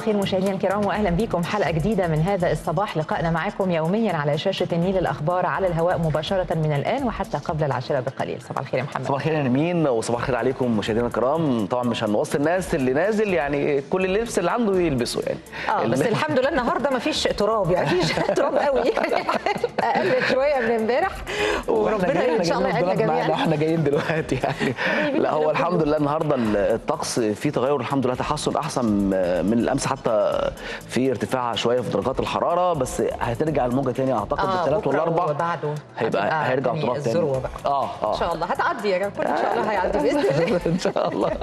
الخير مشاهدينا الكرام واهلا بكم حلقه جديده من هذا الصباح لقائنا معكم يوميا على شاشه النيل الاخبار على الهواء مباشره من الان وحتى قبل العاشره بقليل صباح الخير يا محمد صباح الخير يا نمين وصباح الخير عليكم مشاهدينا الكرام طبعا مش هنوصي الناس اللي نازل يعني كل اللبس اللي عنده يلبسه يعني اه بس الحمد لله النهارده ما فيش تراب يعني مفيش تراب قوي اقل شويه من امبارح وربنا ان شاء الله يعيننا جميعا احنا جايين دلوقتي يعني لا هو الحمد لله النهارده الطقس فيه تغير الحمد لله تحسن احسن من الامس حتى في ارتفاع شويه في درجات الحراره بس هترجع الموجه تاني اعتقد آه بالثلاث والاربع وبعده هيبقى هيرجع تراب تاني الذروه بقى اه اه ان شاء الله هتعدي يا جماعه ان شاء الله هيعدي باذن الله ان شاء الله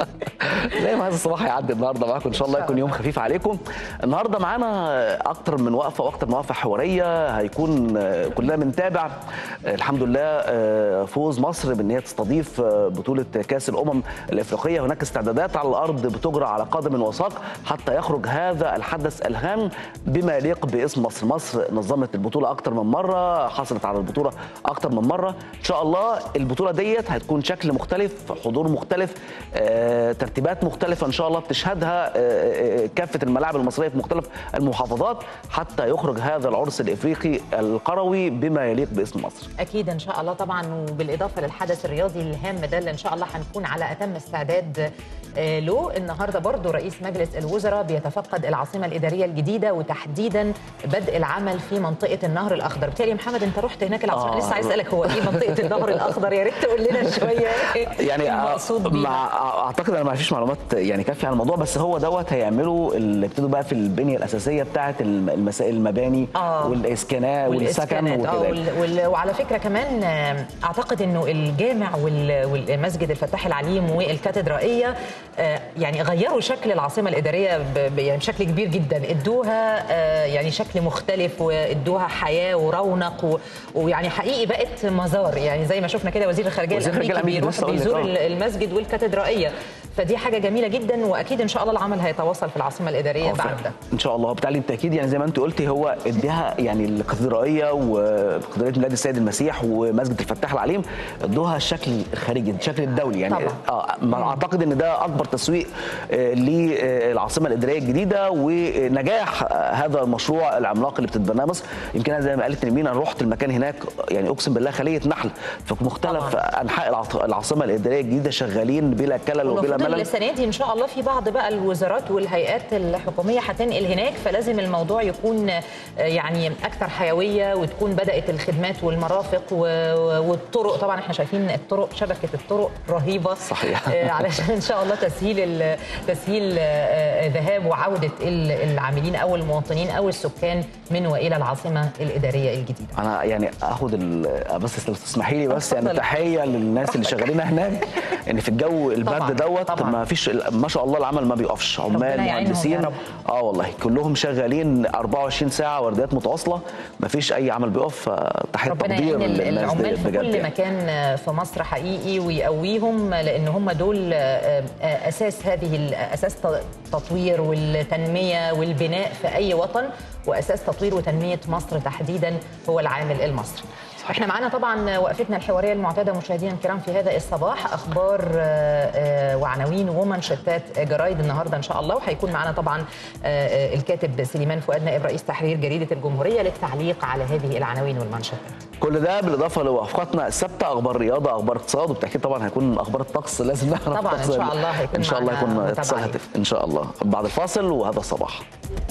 زي ما هذا الصباح هيعدي النهارده معاكم ان شاء الله يكون يوم خفيف عليكم النهارده معانا اكتر من وقفه واكتر من وقفه حواريه هيكون كلنا بنتابع الحمد لله فوز مصر بان هي تستضيف بطوله كاس الامم الافريقيه هناك استعدادات على الارض بتجرى على قدم وساق حتى يخرج هذا الحدث الهام بما يليق باسم مصر مصر نظمت البطوله اكتر من مره حصلت على البطوله اكتر من مره ان شاء الله البطوله ديت هتكون شكل مختلف حضور مختلف آه، ترتيبات مختلفه ان شاء الله بتشهدها آه، كافه الملاعب المصريه في مختلف المحافظات حتى يخرج هذا العرس الافريقي القروي بما يليق باسم مصر اكيد ان شاء الله طبعا وبالاضافه للحدث الرياضي الهام ده اللي ان شاء الله هنكون على اتم استعداد آه، له النهارده برضو رئيس مجلس الوزراء بيتفقد العاصمه الاداريه الجديده وتحديدا بدء العمل في منطقه النهر الاخضر بالتالي يا محمد انت رحت هناك العاصمه آه. لسه عايز اسالك هو ايه منطقه النهر الاخضر يا ريت تقول لنا شويه يعني المقصود بيه مع اعتقد انا ما فيش معلومات يعني كافيه عن الموضوع بس هو دوت هيعملوا اللي ابتدوا بقى في البنيه الاساسيه بتاعه الم- المسائل المباني آه. والاسكانات والسكن والإسكانات، آه، وكده وال- وال- وعلى فكره كمان آه، اعتقد انه الجامع وال- والمسجد الفتاح العليم والكاتدرائيه آه، يعني غيروا شكل العاصمه الاداريه ب- ب- يعني بشكل كبير جدا ادوها آه، يعني شكل مختلف وادوها حياه ورونق و- ويعني حقيقي بقت مزار يعني زي ما شفنا كده وزير الخارجيه وزير الخارجية الامريكي الأمريكي بيروح لسه أقول لك، بيزور آه. المسجد والكاتدرائيه فدي حاجه جميله جدا واكيد ان شاء الله العمل هيتواصل في العاصمه الاداريه آه، بعد فعلا. ده ان شاء الله بالتالي بالتاكيد يعني زي ما انت قلتي هو اديها يعني الكاتدرائيه وكاتدرائيه ميلاد السيد المسيح ومسجد الفتاح العليم ادوها الشكل الخارجي الشكل الدولي يعني طبعا. اه ما اعتقد ان ده اكبر تسويق آه، للعاصمه الاداريه الجديده ونجاح آه، هذا المشروع العملاق اللي بتتبناه مصر يمكن أنا زي ما قالت نرمين انا رحت المكان هناك يعني اقسم بالله خليه نحل في مختلف طبعاً. انحاء العاص- العاصمه الاداريه الجديده شغالين بلا كلل وبلا والمفروض ملل السنه دي ان شاء الله في بعض بقى الوزارات والهيئات الحكوميه هتنقل هناك فلازم الموضوع يكون آه، يعني اكثر حيويه وتكون بدات الخدمات والمرافق و- والطرق طبعا احنا شايفين الطرق شبكه الطرق رهيبه صحيح. آه، علشان ان شاء الله تسهيل ال- تسهيل آه، آه، ذهاب وعوده ال- العاملين او المواطنين او السكان من والى العاصمه الاداريه الجديده انا يعني اخد ال- بس لو تسمحي لي بس يعني اتفضل. تحيه للناس اللي شغالين هناك ان في الجو طبعاً، البرد دوت طبعاً. ما فيش ما شاء الله العمل ما بيقفش عمال ربنا يعينهم مهندسين يا رب. اه والله كلهم شغالين 24 ساعه ورديات متواصله ما فيش اي عمل بيقف تحيه ربنا تقدير يعين ال- للناس العمال ديت في بجد كل يعني. مكان في مصر حقيقي ويقويهم لان هم دول آه، آه، اساس هذه ال- اساس ت- تطوير والتنميه والبناء في اي وطن واساس تطوير وتنميه مصر تحديدا هو العامل المصري. احنا معانا طبعا وقفتنا الحواريه المعتاده مشاهدينا الكرام في هذا الصباح اخبار آه، آه، وعناوين ومنشطات جرايد النهارده ان شاء الله وهيكون معانا طبعا آه، آه، الكاتب سليمان فؤاد نائب رئيس تحرير جريده الجمهوريه للتعليق على هذه العناوين والمنشطات. كل ده بالاضافه لوقفاتنا الثابته اخبار رياضه اخبار اقتصاد وبالتاكيد طبعا هيكون اخبار الطقس لازم نعرف طبعاً، إن الطقس. شاء الله هيكون ان شاء الله معنا يكون متابعة اتصال ليه. هاتف ان شاء الله بعد الفاصل وهذا الصباح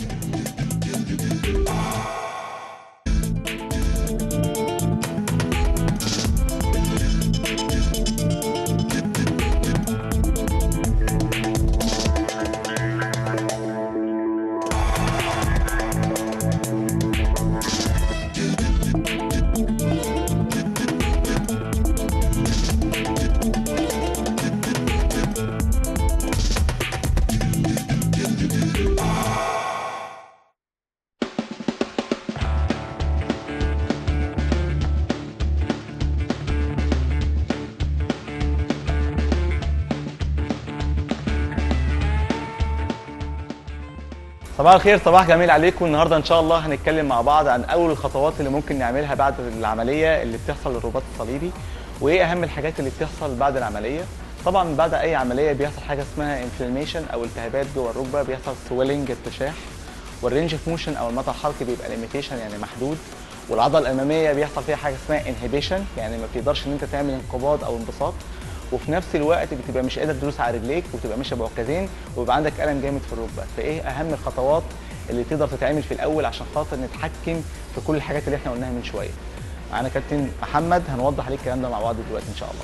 صباح الخير صباح جميل عليكم النهارده ان شاء الله هنتكلم مع بعض عن اول الخطوات اللي ممكن نعملها بعد العمليه اللي بتحصل للرباط الصليبي وايه اهم الحاجات اللي بتحصل بعد العمليه طبعا بعد اي عمليه بيحصل حاجه اسمها انفلاميشن او التهابات جوه الركبه بيحصل سويلنج ارتشاح والرينج اوف موشن او المدى الحركي بيبقى ليميتيشن يعني محدود والعضله الاماميه بيحصل فيها حاجه اسمها انهبيشن يعني ما بتقدرش ان انت تعمل انقباض او انبساط وفي نفس الوقت بتبقى مش قادر تدوس على رجليك وبتبقى ماشيه بعكازين ويبقى عندك الم جامد في الركبه فايه اهم الخطوات اللي تقدر تتعمل في الاول عشان خاطر نتحكم في كل الحاجات اللي احنا قلناها من شويه معانا كابتن محمد هنوضح عليك الكلام ده مع بعض دلوقتي ان شاء الله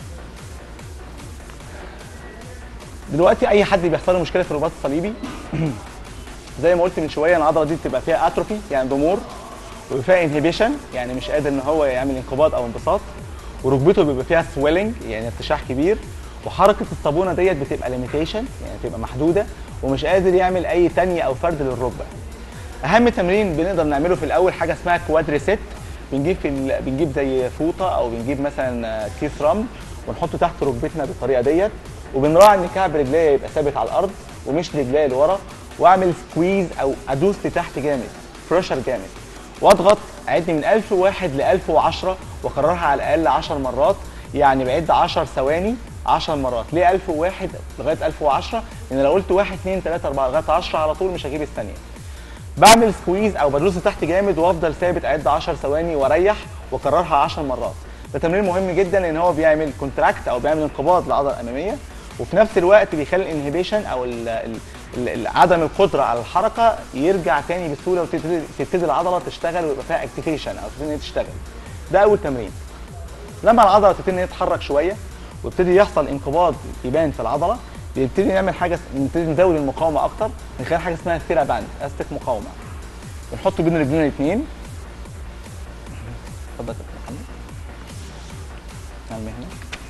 دلوقتي اي حد بيحصل له مشكله في الرباط الصليبي زي ما قلت من شويه العضله دي بتبقى فيها اتروفي يعني ضمور وبيبقى فيها انهبيشن يعني مش قادر ان هو يعمل انقباض او انبساط وركبته بيبقى فيها سويلنج يعني ارتشاح كبير وحركه الصابونه ديت بتبقى ليميتيشن يعني بتبقى محدوده ومش قادر يعمل اي تانية او فرد للركبه اهم تمرين بنقدر نعمله في الاول حاجه اسمها كوادري ست بنجيب في ال... بنجيب زي فوطه او بنجيب مثلا كيس رمل ونحطه تحت ركبتنا بالطريقه ديت وبنراعي ان كعب رجليا يبقى ثابت على الارض ومش رجليا لورا واعمل سكويز او ادوس لتحت جامد بريشر جامد واضغط اعد من 1001 ل 1010 واكررها على الاقل 10 مرات يعني بعد 10 ثواني 10 مرات ليه 1001 لغايه 1010 لان لو قلت 1 2 3 4 لغايه 10 على طول مش هجيب الثانيه بعمل سكويز او بدوس تحت جامد وافضل ثابت اعد 10 ثواني واريح واكررها 10 مرات ده تمرين مهم جدا لان هو بيعمل كونتراكت او بيعمل انقباض للعضله الاماميه وفي نفس الوقت بيخلي الانهبيشن او ال ال ال عدم القدره على الحركه يرجع تاني بسهوله وتبتدي تبتدي العضله تشتغل ويبقى فيها اكتيفيشن او تبتدي ان هي تشتغل ده اول تمرين لما العضله تبتدي ان هي تتحرك شويه ويبتدي يحصل انقباض يبان في العضله بيبتدي نعمل حاجه نبتدي نزود المقاومه اكتر من خلال حاجه اسمها ثيرا باند استك مقاومه بنحطه بين رجلين الاثنين اتفضل يا كابتن محمد نعمل هنا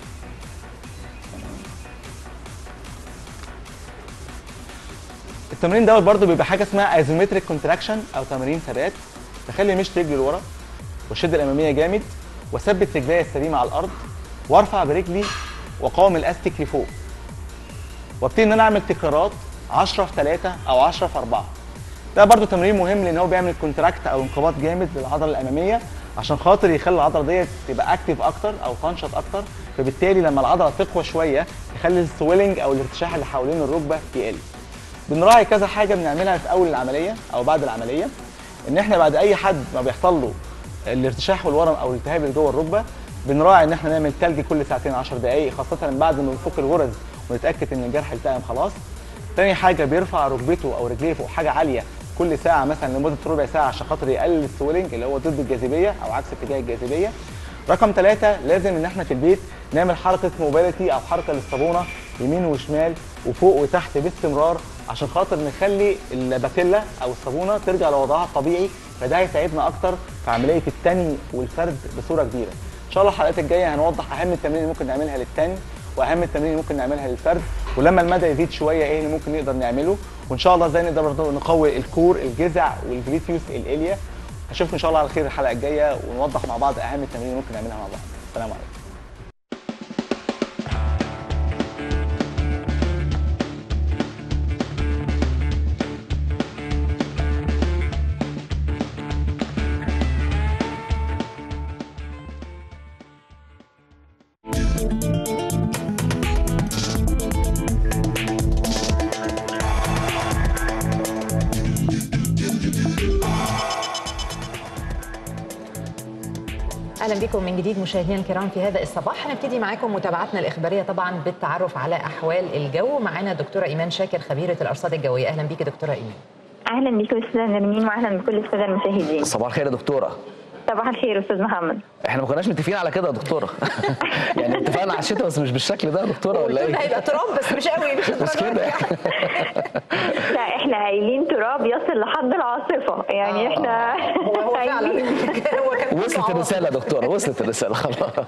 التمرين دوت برده بيبقى حاجه اسمها ايزومتريك كونتراكشن او تمارين ثبات بخلي مشط رجلي لورا والشده الاماميه جامد واثبت رجليا السليمه على الارض وارفع برجلي واقاوم الاستيك لفوق وابتدي ان انا اعمل تكرارات 10 في 3 او 10 في 4 ده برده تمرين مهم لان هو بيعمل كونتراكت او انقباض جامد للعضله الاماميه عشان خاطر يخلي العضله ديت تبقى اكتف اكتر او تنشط اكتر فبالتالي لما العضله تقوى شويه يخلي السويلنج او الارتشاح اللي حوالين الركبه يقل بنراعي كذا حاجه بنعملها في اول العمليه او بعد العمليه ان احنا بعد اي حد ما بيحصل له الارتشاح والورم او الالتهاب اللي جوه الركبه بنراعي ان احنا نعمل تلج كل ساعتين 10 دقائق خاصه بعد ما نفك الغرز ونتاكد ان الجرح التئم خلاص تاني حاجه بيرفع ركبته او رجليه فوق حاجه عاليه كل ساعه مثلا لمده ربع ساعه عشان خاطر يقلل السويلنج اللي هو ضد الجاذبيه او عكس اتجاه الجاذبيه رقم ثلاثة لازم ان احنا في البيت نعمل حركة موبيليتي او حركة للصابونة يمين وشمال وفوق وتحت باستمرار عشان خاطر نخلي الباتيلا او الصابونة ترجع لوضعها الطبيعي فده هيساعدنا اكتر في عملية التني والفرد بصورة كبيرة. ان شاء الله الحلقات الجاية هنوضح اهم التمارين اللي ممكن نعملها للتني واهم التمارين اللي ممكن نعملها للفرد ولما المدى يزيد شويه ايه اللي ممكن نقدر نعمله وان شاء الله ازاي نقدر برضه نقوي الكور الجذع والجليتيوس الاليا اشوفكم ان شاء الله على خير الحلقه الجايه ونوضح مع بعض اهم التمارين اللي ممكن نعملها مع بعض السلام عليكم اهلا بكم من جديد مشاهدينا الكرام في هذا الصباح هنبتدي معاكم متابعتنا الاخباريه طبعا بالتعرف على احوال الجو معانا دكتوره ايمان شاكر خبيره الارصاد الجويه اهلا بيكي دكتوره ايمان اهلا بكم استاذه نرمين واهلا بكل الساده المشاهدين صباح الخير يا دكتوره صباح الخير استاذ محمد احنا ما كناش متفقين على كده يا دكتوره يعني اتفقنا على الشتاء بس مش بالشكل ده يا دكتوره ولا قلت لنا ايه هيبقى تراب بس مش قوي مش مش الدرجة كده دي. لا احنا قايلين تراب يصل لحد العاصفه يعني احنا هو فعلا قايلين. هو كان وصلت كله الرساله يا دكتوره وصلت الرساله خلاص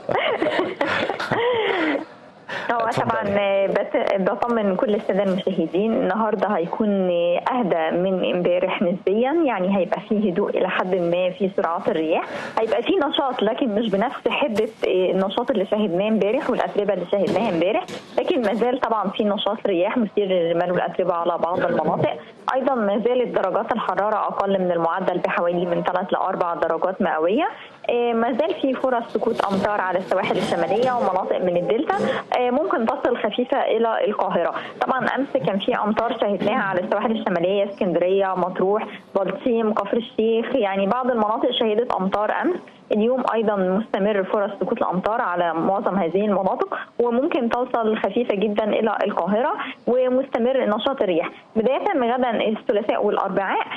هو اتفضلي. طبعا بس بطمن كل الساده المشاهدين النهارده هيكون اهدى من امبارح نسبيا يعني هيبقى فيه هدوء الى حد ما في سرعات الرياح هيبقى فيه نشاط لكن مش بنفس حده النشاط اللي شاهدناه امبارح والاتربه اللي شاهدناها امبارح لكن ما زال طبعا في نشاط رياح مثير للرمال والاتربه على بعض المناطق ايضا ما زالت درجات الحراره اقل من المعدل بحوالي من 3 ل 4 درجات مئويه آه، ما زال في فرص سقوط امطار على السواحل الشماليه ومناطق من الدلتا آه، ممكن تصل خفيفه الى القاهره طبعا امس كان في امطار شهدناها على السواحل الشماليه اسكندريه مطروح بلطيم كفر الشيخ يعني بعض المناطق شهدت امطار امس اليوم ايضا مستمر فرص سقوط الامطار على معظم هذه المناطق وممكن توصل خفيفه جدا الى القاهره ومستمر نشاط الرياح بدايه من غدا الثلاثاء والاربعاء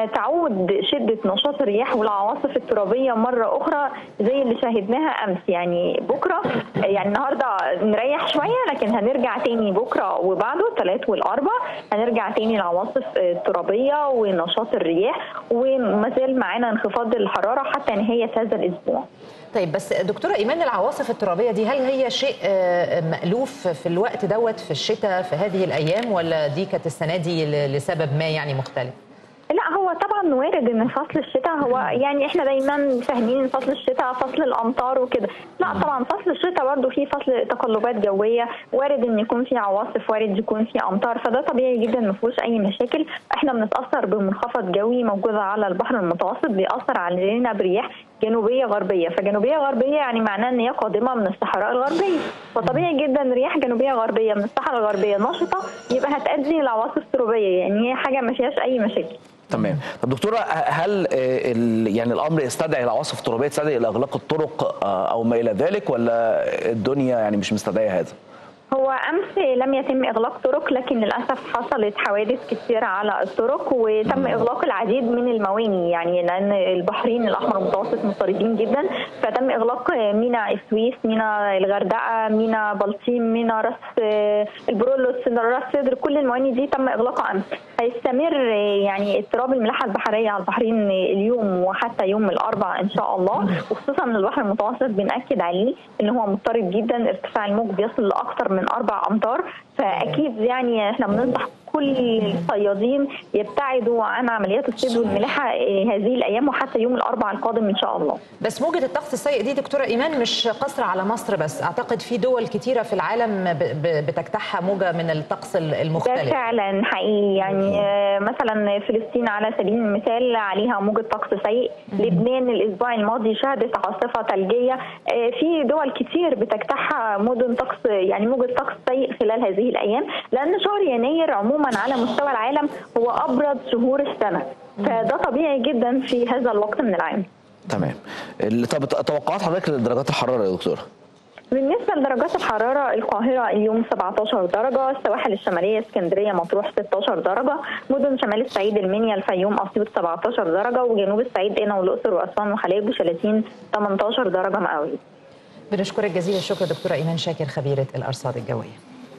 هتعود شده نشاط الرياح والعواصف الترابيه مره اخرى زي اللي شاهدناها امس يعني بكره يعني النهارده نريح شويه لكن هنرجع تاني بكره وبعده الثلاث والاربع هنرجع تاني العواصف الترابيه ونشاط الرياح وما زال معانا انخفاض الحراره حتى نهايه هذا الاسبوع طيب بس دكتوره ايمان العواصف الترابيه دي هل هي شيء آه، مألوف في الوقت دوت في الشتاء في هذه الايام ولا دي كانت السنه دي ل- لسبب ما يعني مختلف؟ لا هو طبعا وارد ان فصل الشتاء هو يعني احنا دايما فاهمين ان فصل الشتاء فصل الامطار وكده لا طبعا فصل الشتاء برضه فيه فصل تقلبات جويه وارد ان يكون في عواصف وارد يكون في امطار فده طبيعي جدا ما فيهوش اي مشاكل احنا بنتاثر بمنخفض جوي موجود على البحر المتوسط بيأثر علينا برياح جنوبيه غربيه فجنوبيه غربيه يعني معناه ان هي قادمه من الصحراء الغربيه فطبيعي جدا رياح جنوبيه غربيه من الصحراء الغربيه نشطه يبقى هتؤدي لعواصف ترابيه يعني هي حاجه ما فيهاش اي مشاكل تمام طب دكتوره هل آه، ال- يعني الامر يستدعي العواصف الترابيه تستدعي الى اغلاق الطرق آه، او ما الى ذلك ولا الدنيا يعني مش مستدعيه هذا؟ هو امس لم يتم اغلاق طرق لكن للاسف حصلت حوادث كثيره على الطرق وتم اغلاق العديد من المواني يعني لان البحرين الاحمر المتوسط مضطربين جدا فتم اغلاق ميناء السويس ميناء الغردقه ميناء بلطيم ميناء راس البرولوس راس سدر كل المواني دي تم اغلاقها امس هيستمر يعني اضطراب الملاحه البحريه على البحرين اليوم وحتى يوم الاربعاء ان شاء الله وخصوصا البحر المتوسط بناكد عليه ان هو مضطرب جدا ارتفاع الموج بيصل لاكثر من اربع امتار فاكيد يعني احنا بننصح كل الصيادين يبتعدوا عن عمليات الصيد والملاحه آه، هذه الايام وحتى يوم الاربعاء القادم ان شاء الله بس موجة الطقس السيء دي دكتورة إيمان مش قصر على مصر بس أعتقد في دول كتيرة في العالم ب- ب- بتجتاحها موجة من الطقس ال- ده المختلف فعلا حقيقي يعني آه، مثلا فلسطين على سبيل المثال عليها موجة طقس سيء لبنان الاسبوع الماضي شهدت عاصفة ثلجية آه، في دول كتير بتجتاحها مدن طقس يعني موجة طقس سيء خلال هذه الايام لان شهر يناير عموما على مستوى العالم هو ابرد شهور السنة فده طبيعي جدا في هذا الوقت من العام تمام ال- طب توقعات حضرتك لدرجات الحراره يا دكتوره؟ بالنسبة لدرجات الحرارة القاهرة اليوم 17 درجة السواحل الشمالية اسكندرية مطروح 16 درجة مدن شمال الصعيد المنيا الفيوم أسيوط 17 درجة وجنوب الصعيد قنا والأقصر وأسوان وحلايب وشلاتين 18 درجة مئوية بنشكرك جزيل الشكر دكتورة إيمان شاكر خبيرة الأرصاد الجوية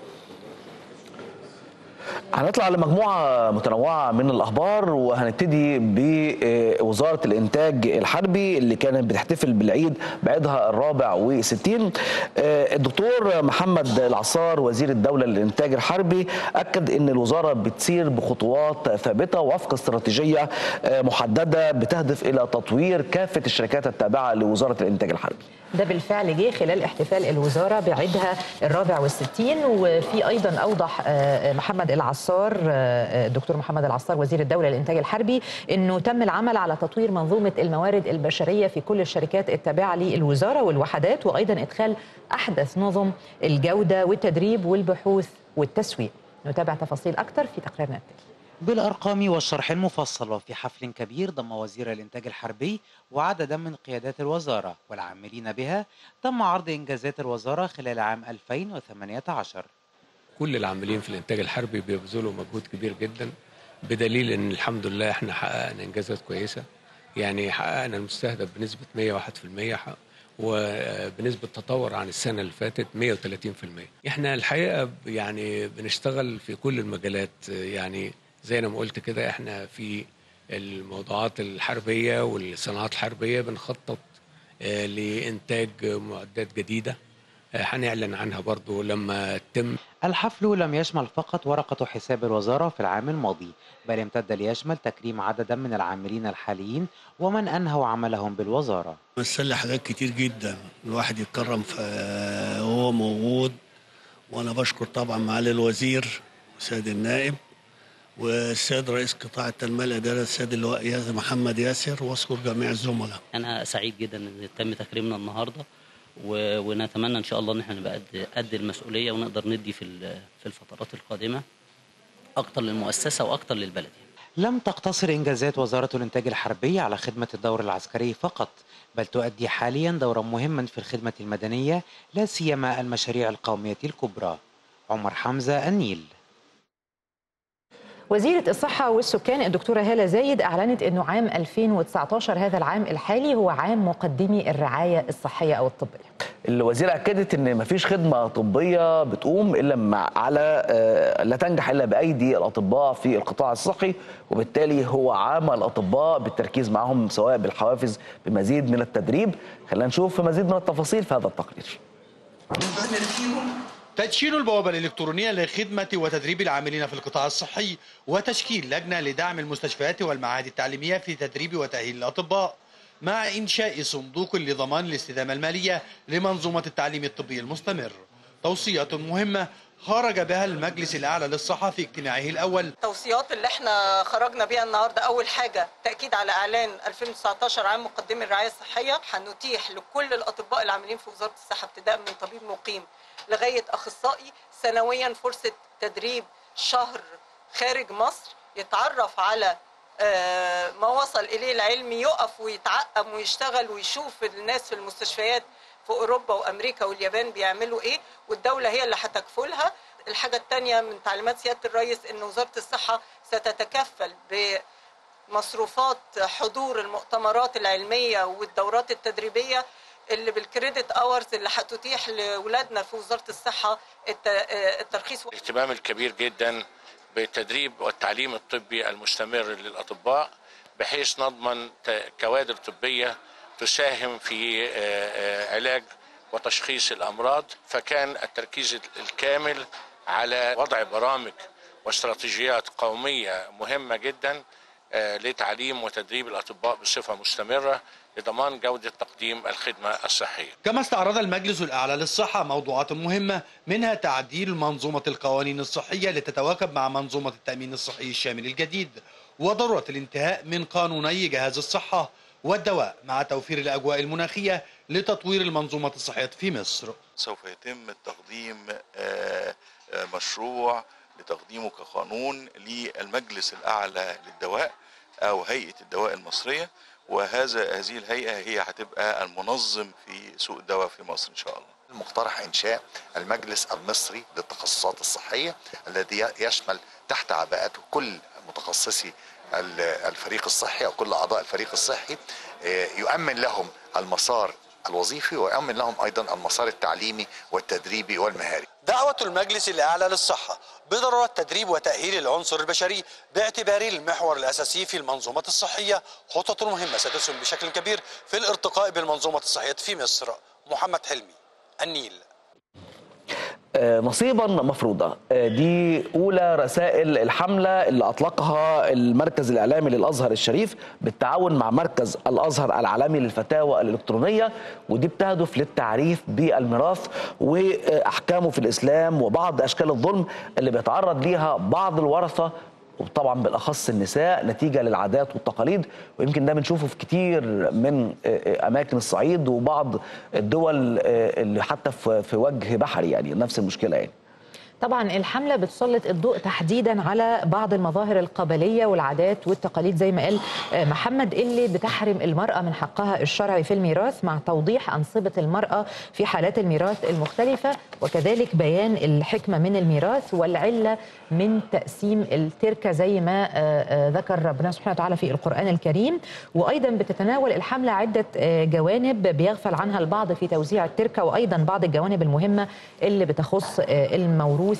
هنطلع لمجموعة متنوعة من الأخبار وهنبتدي بوزارة الإنتاج الحربي اللي كانت بتحتفل بالعيد بعيدها الرابع وستين الدكتور محمد العصار وزير الدولة للإنتاج الحربي أكد أن الوزارة بتسير بخطوات ثابتة وفق استراتيجية محددة بتهدف إلى تطوير كافة الشركات التابعة لوزارة الإنتاج الحربي ده بالفعل جه خلال احتفال الوزارة بعيدها الرابع والستين وفي أيضا أوضح آه، محمد العصار آه، الدكتور محمد العصار وزير الدولة للإنتاج الحربي أنه تم العمل على تطوير منظومة الموارد البشرية في كل الشركات التابعة للوزارة والوحدات وأيضا إدخال أحدث نظم الجودة والتدريب والبحوث والتسويق نتابع تفاصيل أكثر في تقريرنا التالي بالأرقام والشرح المفصل وفي حفل كبير ضم وزير الإنتاج الحربي وعددا من قيادات الوزارة والعاملين بها تم عرض إنجازات الوزارة خلال عام 2018 كل العاملين في الانتاج الحربي بيبذلوا مجهود كبير جدا بدليل ان الحمد لله احنا حققنا انجازات كويسه يعني حققنا المستهدف بنسبه 101% حق- وبنسبه تطور عن السنه اللي فاتت 130% احنا الحقيقه ب- يعني بنشتغل في كل المجالات يعني زي ما قلت كده احنا في الموضوعات الحربيه والصناعات الحربيه بنخطط آه، لانتاج معدات جديده آه، هنعلن عنها برضو لما تتم الحفل لم يشمل فقط ورقة حساب الوزارة في العام الماضي بل امتد ليشمل تكريم عددا من العاملين الحاليين ومن أنهوا عملهم بالوزارة مثل لي حاجات كتير جدا الواحد يتكرم ف- وهو موجود وانا بشكر طبعا معالي الوزير وسيد النائب والسيد رئيس قطاع التنميه الاداريه السيد اللواء ياسر محمد ياسر واذكر جميع الزملاء انا سعيد جدا ان تم تكريمنا النهارده و... ونتمنى ان شاء الله ان احنا نبقى قد قد المسؤوليه ونقدر ندي في ال- في الفترات القادمه اكتر للمؤسسه واكتر للبلد لم تقتصر إنجازات وزارة الإنتاج الحربي على خدمة الدور العسكري فقط بل تؤدي حاليا دورا مهما في الخدمة المدنية لا سيما المشاريع القومية الكبرى عمر حمزة النيل وزيرة الصحة والسكان الدكتورة هالة زايد أعلنت أنه عام 2019 هذا العام الحالي هو عام مقدمي الرعاية الصحية أو الطبية الوزيرة أكدت إن مفيش خدمة طبية بتقوم إلا مع على آه، لا تنجح إلا بأيدي الأطباء في القطاع الصحي وبالتالي هو عام الأطباء بالتركيز معهم سواء بالحوافز بمزيد من التدريب خلينا نشوف مزيد من التفاصيل في هذا التقرير تدشين البوابة الإلكترونية لخدمة وتدريب العاملين في القطاع الصحي وتشكيل لجنة لدعم المستشفيات والمعاهد التعليمية في تدريب وتأهيل الأطباء مع إنشاء صندوق لضمان الاستدامة المالية لمنظومة التعليم الطبي المستمر توصية مهمة خرج بها المجلس الأعلى للصحة في اجتماعه الأول التوصيات اللي احنا خرجنا بيها النهارده اول حاجه تاكيد على اعلان 2019 عام مقدمي الرعايه الصحيه هنتيح لكل الاطباء العاملين في وزاره الصحه ابتداء من طبيب مقيم لغايه اخصائي سنويا فرصه تدريب شهر خارج مصر يتعرف على آه، ما وصل اليه العلم يقف ويتعقم ويشتغل ويشوف الناس في المستشفيات في اوروبا وامريكا واليابان بيعملوا ايه والدوله هي اللي هتكفلها الحاجه الثانيه من تعليمات سياده الرئيس ان وزاره الصحه ستتكفل بمصروفات حضور المؤتمرات العلميه والدورات التدريبيه اللي بالكريدت اورز اللي هتتيح لاولادنا في وزاره الصحه الت- آه، الترخيص الاهتمام الكبير جدا بالتدريب والتعليم الطبي المستمر للأطباء بحيث نضمن ت- كوادر طبية تساهم في آه، آه، علاج وتشخيص الأمراض فكان التركيز الكامل على وضع برامج واستراتيجيات قومية مهمة جدا آه، لتعليم وتدريب الأطباء بصفة مستمرة لضمان جودة تقديم الخدمة الصحية كما استعرض المجلس الأعلى للصحة موضوعات مهمة منها تعديل منظومة القوانين الصحية لتتواكب مع منظومة التأمين الصحي الشامل الجديد وضرورة الانتهاء من قانوني جهاز الصحة والدواء مع توفير الأجواء المناخية لتطوير المنظومة الصحية في مصر سوف يتم تقديم آه، آه، مشروع لتقديمه كقانون للمجلس الأعلى للدواء أو هيئة الدواء المصرية وهذا هذه الهيئة هي هتبقى المنظم في سوق الدواء في مصر إن شاء الله مقترح إنشاء المجلس المصري للتخصصات الصحية الذي يشمل تحت عباءته كل متخصصي ال- الفريق الصحي أو كل أعضاء الفريق الصحي آه، يؤمن لهم المسار الوظيفي ويؤمن لهم أيضا المسار التعليمي والتدريبي والمهاري دعوة المجلس الأعلى للصحة بضرورة تدريب وتأهيل العنصر البشري باعتباره المحور الأساسي في المنظومة الصحية خطة مهمة ستسهم بشكل كبير في الارتقاء بالمنظومة الصحية في مصر محمد حلمي النيل آه، نصيبا مفروضة آه، دي أولى رسائل الحملة اللي أطلقها المركز الإعلامي للأزهر الشريف بالتعاون مع مركز الأزهر العالمي للفتاوى الإلكترونية ودي بتهدف للتعريف بالميراث وأحكامه في الإسلام وبعض أشكال الظلم اللي بيتعرض ليها بعض الورثة وطبعا بالاخص النساء نتيجه للعادات والتقاليد ويمكن ده بنشوفه في كتير من آه، آه، اماكن الصعيد وبعض الدول آه، اللي حتى في في وجه بحري يعني نفس المشكله يعني طبعا الحملة بتسلط الضوء تحديدا على بعض المظاهر القبلية والعادات والتقاليد زي ما قال آه، محمد اللي بتحرم المرأة من حقها الشرعي في الميراث مع توضيح أنصبة المرأة في حالات الميراث المختلفة وكذلك بيان الحكمة من الميراث والعلة من تقسيم التركة زي ما آه، آه، ذكر ربنا سبحانه وتعالى في القرآن الكريم وأيضا بتتناول الحملة عدة آه، جوانب بيغفل عنها البعض في توزيع التركة وأيضا بعض الجوانب المهمة اللي بتخص آه، الموروث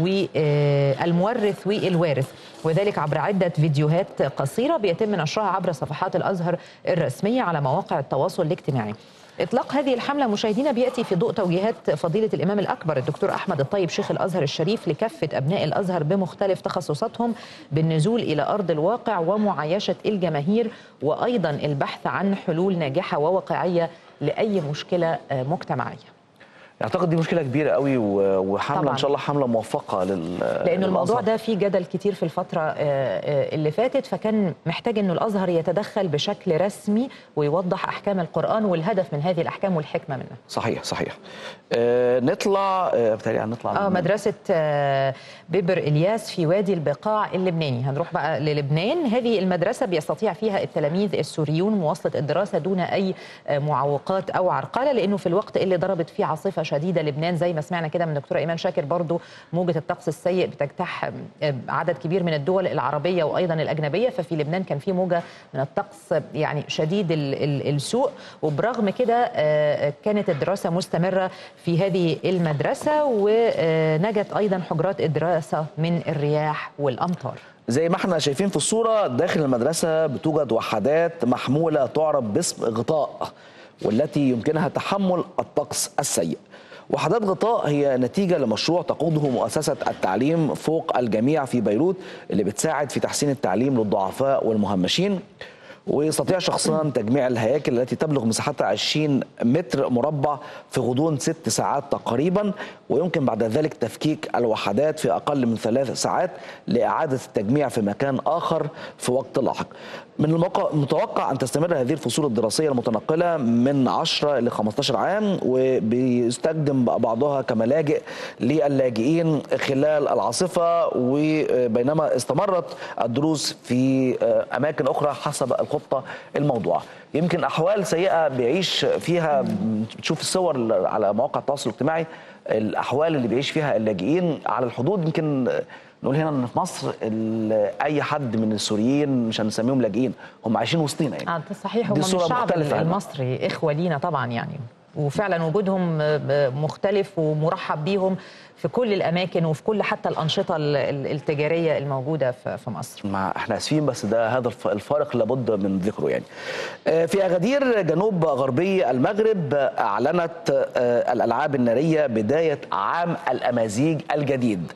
والمورث والوارث وذلك عبر عدة فيديوهات قصيرة بيتم نشرها عبر صفحات الأزهر الرسمية على مواقع التواصل الاجتماعي إطلاق هذه الحملة مشاهدينا بيأتي في ضوء توجيهات فضيلة الإمام الأكبر الدكتور أحمد الطيب شيخ الأزهر الشريف لكافة أبناء الأزهر بمختلف تخصصاتهم بالنزول إلى أرض الواقع ومعايشة الجماهير وأيضا البحث عن حلول ناجحة وواقعية لأي مشكلة آه، مجتمعية اعتقد دي مشكله كبيره قوي و- وحمله طبعاً. ان شاء الله حمله موفقه لل لأن الموضوع للأزهر. ده فيه جدل كتير في الفترة آه، آه، اللي فاتت فكان محتاج أنه الأزهر يتدخل بشكل رسمي ويوضح أحكام القرآن والهدف من هذه الأحكام والحكمة منها صحيح صحيح آه نطلع آه بتهيألي هنطلع اه مدرسة آه، بيبر إلياس في وادي البقاع اللبناني هنروح بقى للبنان هذه المدرسة بيستطيع فيها التلاميذ السوريون مواصلة الدراسة دون أي آه، معوقات أو عرقلة لأنه في الوقت اللي ضربت فيه عاصفة شديدة لبنان زي ما سمعنا كده من دكتورة إيمان شاكر برضو موجة الطقس السيء بتجتاح آه، عدد كبير من الدول العربية وأيضا الأجنبية ففي لبنان كان في موجة من الطقس يعني شديد ال- ال- السوء وبرغم كده آه، كانت الدراسة مستمرة في هذه المدرسة ونجت أيضا حجرات الدراسة من الرياح والأمطار زي ما احنا شايفين في الصورة داخل المدرسة بتوجد وحدات محمولة تعرف باسم غطاء والتي يمكنها تحمل الطقس السيء وحدات غطاء هي نتيجة لمشروع تقوده مؤسسة التعليم فوق الجميع في بيروت اللي بتساعد في تحسين التعليم للضعفاء والمهمشين ويستطيع شخصان تجميع الهياكل التي تبلغ مساحتها 20 متر مربع في غضون ست ساعات تقريبا ويمكن بعد ذلك تفكيك الوحدات في أقل من ثلاث ساعات لإعادة التجميع في مكان آخر في وقت لاحق من الموقع- المتوقع أن تستمر هذه الفصول الدراسية المتنقلة من 10 ل 15 عام وبيستخدم بعضها كملاجئ للاجئين خلال العاصفة وبينما استمرت الدروس في أماكن أخرى حسب الخطة الموضوعة يمكن أحوال سيئة بيعيش فيها بتشوف الصور على مواقع التواصل الاجتماعي الأحوال اللي بيعيش فيها اللاجئين على الحدود يمكن نقول هنا ان في مصر ال- اي حد من السوريين مش هنسميهم لاجئين هم عايشين وسطينا يعني آه ده صحيح هم دي من صورة الشعب مختلفة عنها. المصري إخوة لينا طبعا يعني وفعلا وجودهم آه، مختلف ومرحب بيهم في كل الأماكن وفي كل حتى الأنشطة ال- ال- التجارية الموجودة في في مصر مع احنا اسفين بس ده هذا الف- الفارق لابد من ذكره يعني. آه، في اغادير جنوب غربي المغرب آه، اعلنت آه، الالعاب الناريه بدايه عام الامازيغ الجديد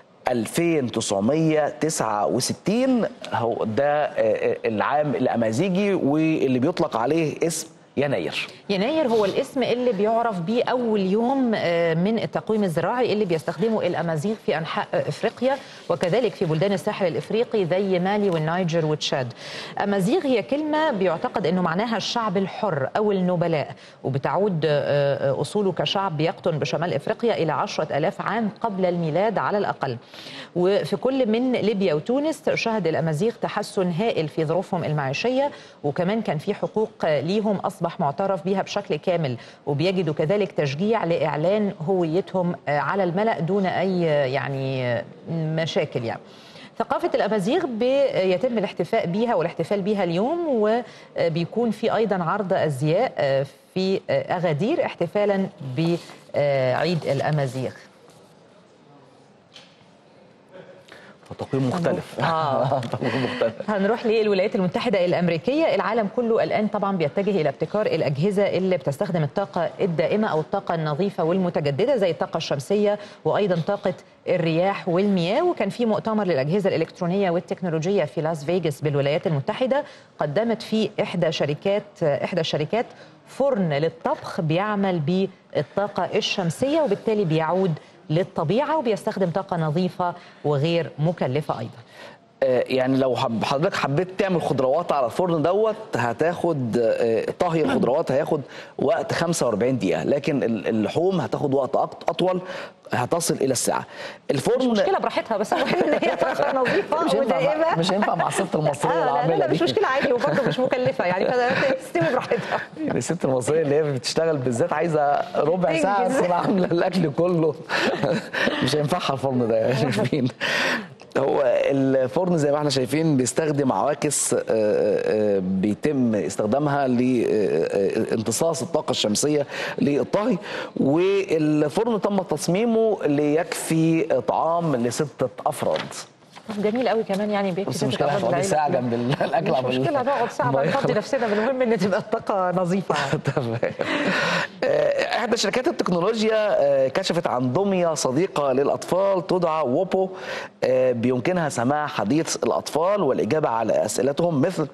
2969 هو ده آه، آه، العام الامازيغي واللي بيطلق عليه اسم يناير. يناير هو الاسم اللي بيعرف بيه أول يوم آه، من التقويم الزراعي اللي بيستخدمه الأمازيغ في أنحاء أفريقيا وكذلك في بلدان الساحل الإفريقي زي مالي والنيجر وتشاد أمازيغ هي كلمة بيعتقد أنه معناها الشعب الحر أو النبلاء وبتعود آه، آه، أصوله كشعب يقطن بشمال إفريقيا إلى عشرة ألاف عام قبل الميلاد على الأقل وفي كل من ليبيا وتونس شهد الأمازيغ تحسن هائل في ظروفهم المعيشية وكمان كان في حقوق ليهم أصبح معترف بها بشكل كامل وبيجدوا كذلك تشجيع لإعلان هويتهم على الملأ دون أي يعني مشاكل يعني ثقافة الأمازيغ بيتم الاحتفاء بيها والاحتفال بيها اليوم وبيكون في أيضا عرض أزياء في أغادير احتفالا بعيد الأمازيغ فتقويم مختلف آه. تقويم مختلف هنروح للولايات المتحدة الأمريكية العالم كله الآن طبعا بيتجه إلى ابتكار الأجهزة اللي بتستخدم الطاقة الدائمة أو الطاقة النظيفة والمتجددة زي الطاقة الشمسية وأيضا طاقة الرياح والمياه وكان في مؤتمر للأجهزة الإلكترونية والتكنولوجية في لاس فيغاس بالولايات المتحدة قدمت فيه إحدى شركات إحدى الشركات فرن للطبخ بيعمل بالطاقة الشمسية وبالتالي بيعود للطبيعة وبيستخدم طاقة نظيفة وغير مكلفة أيضا آه، يعني لو حب حضرتك حبيت تعمل خضروات على الفرن دوت هتاخد آه، طهي الخضروات هياخد وقت 45 دقيقة لكن ال- اللحوم هتاخد وقت أط- أطول هتصل إلى الساعة الفرن مش مشكلة براحتها بس المهم إن هي طاقة نظيفة مش هينفع ودائمة مع- مش هينفع مع الست المصرية آه لا, لا, العاملة لا مش دي. مشكلة عادي وبرضه مش مكلفة يعني فتستوي براحتها يعني الست المصريه اللي هي بتشتغل بالذات عايزه ربع ساعه تنجز. تكون عامله الاكل كله مش هينفعها الفرن ده يعني شايفين هو الفرن زي ما احنا شايفين بيستخدم عواكس آه، آه، بيتم استخدامها لامتصاص الطاقه الشمسيه للطهي والفرن تم تصميمه ليكفي طعام لسته افراد طب جميل قوي كمان يعني بيكفي بس ستة المشكله أفراد هتقعدي العيلة ساعه كلها. جنب ال- الاكل مش عمال- مشكلة نقعد ساعة ما بقى نفضي يخلص. نفسنا بالمهم إن تبقى الطاقة نظيفة يعني. تمام آه، احدى شركات التكنولوجيا آه، كشفت عن دميه صديقه للاطفال تدعى ووبو آه، بيمكنها سماع حديث الاطفال والاجابه على اسئلتهم مثل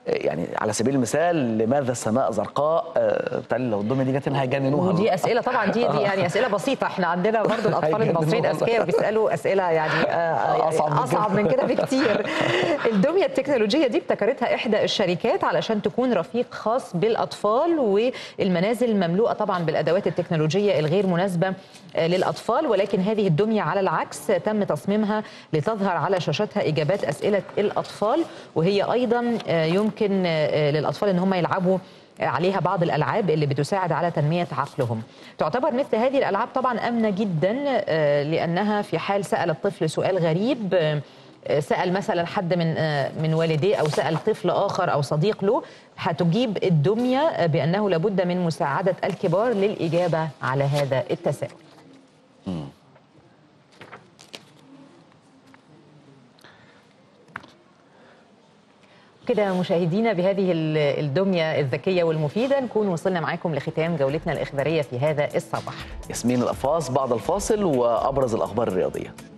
يعني على سبيل المثال لماذا السماء زرقاء آه، بالتالي لو الدميه دي جت هنا هيجننوها ودي اسئله طبعا دي دي يعني اسئله بسيطه احنا عندنا برضو الاطفال هيجننوا المصريين والله. اذكياء وبيسالوا اسئله يعني, آه، يعني أصعب من اصعب كده. من كده بكتير الدميه التكنولوجيه دي ابتكرتها احدى الشركات علشان تكون رفيق خاص بالاطفال والمنازل مملوءه طبعا بالادوات التكنولوجيه الغير مناسبه آه، للاطفال ولكن هذه الدميه على العكس تم تصميمها لتظهر على شاشتها اجابات اسئله الاطفال وهي ايضا آه، يمكن آه، للاطفال ان هم يلعبوا عليها بعض الالعاب اللي بتساعد على تنميه عقلهم. تعتبر مثل هذه الالعاب طبعا امنه جدا آه، لانها في حال سال الطفل سؤال غريب آه، سال مثلا حد من آه، من والديه او سال طفل اخر او صديق له هتجيب الدميه آه، بانه لابد من مساعده الكبار للاجابه على هذا التساؤل. كده مشاهدينا بهذه ال- الدميه الذكيه والمفيده نكون وصلنا معاكم لختام جولتنا الاخباريه في هذا الصباح. ياسمين القفاص بعد الفاصل وابرز الاخبار الرياضيه